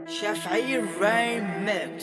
شافعي ريمكس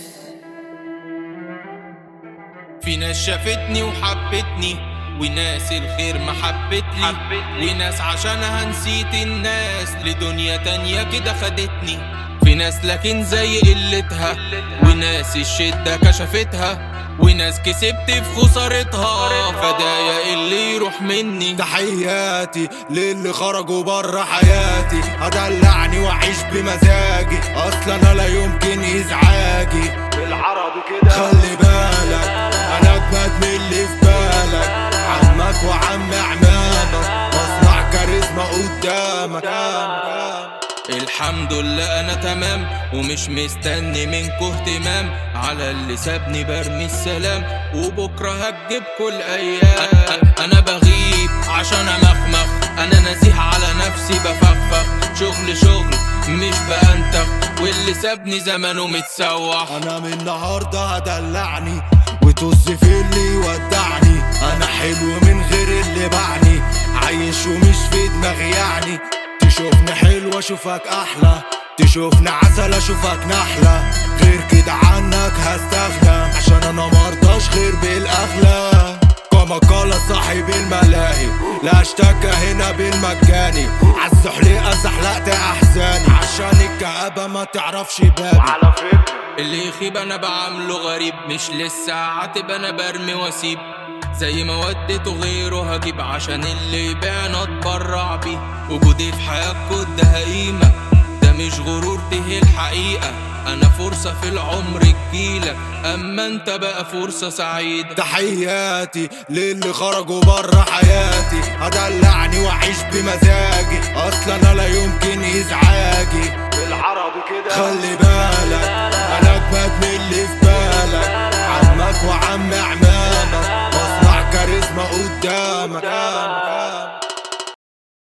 في ناس شافتني وحبتني وناس الخير ما حبتلي وناس عشانها نسيت الناس لدنيا تانية كده خدتني في ناس لكن زي قلتها وناس الشدة كشفتها وناس كسبت في خسارتها فدايا اللي يروح مني تحياتي للي خرجوا بره حياتي هدلعني واعيش بمزاجي اصلا انا لا يمكن ازعاجي بالعربي كده خلي بالك انا اجمد من اللي في بالك عمك وعم عمامك مصنع كاريزما قدامك الحمد لله انا تمام ومش مستني منكو اهتمام على اللي سابني برمي السلام وبكره هكدب كل ايام انا بغيب عشان امخمخ انا نزيه على نفسي بفخفخ شغل شغل مش بأنتخ واللي سابني زمانه متسوح انا من النهارده هدلعني وطز في اللي يودعني انا حلو من غير اللي باعني عايش ومش في دماغي يعني تشوفني حلو اشوفك احلى تشوفني عسل اشوفك نحلة غير كده عنك هستغنى عشان انا مرضاش غير بالاغلى كما قال صاحب الملاهي لا اشتكى هنا بالمجاني عالزحليقة زحلقت احزاني عشان الكآبة ما تعرفش بابي على فكرة اللي يخيب انا بعمله غريب مش لسه عاتب انا برمي واسيب زي ما وديته غيره هجيب عشان اللي يبيعنا اتبرع بيه وجودي في حياتكوا ده قيمة ده مش غرور دي الحقيقة انا فرصة في العمر تجيلك اما انت بقى فرصة سعيدة تحياتي للي خرجوا بره حياتي هدلعني واعيش بمزاجي اصلا انا لا يمكن ازعاجي بالعربي كده خلي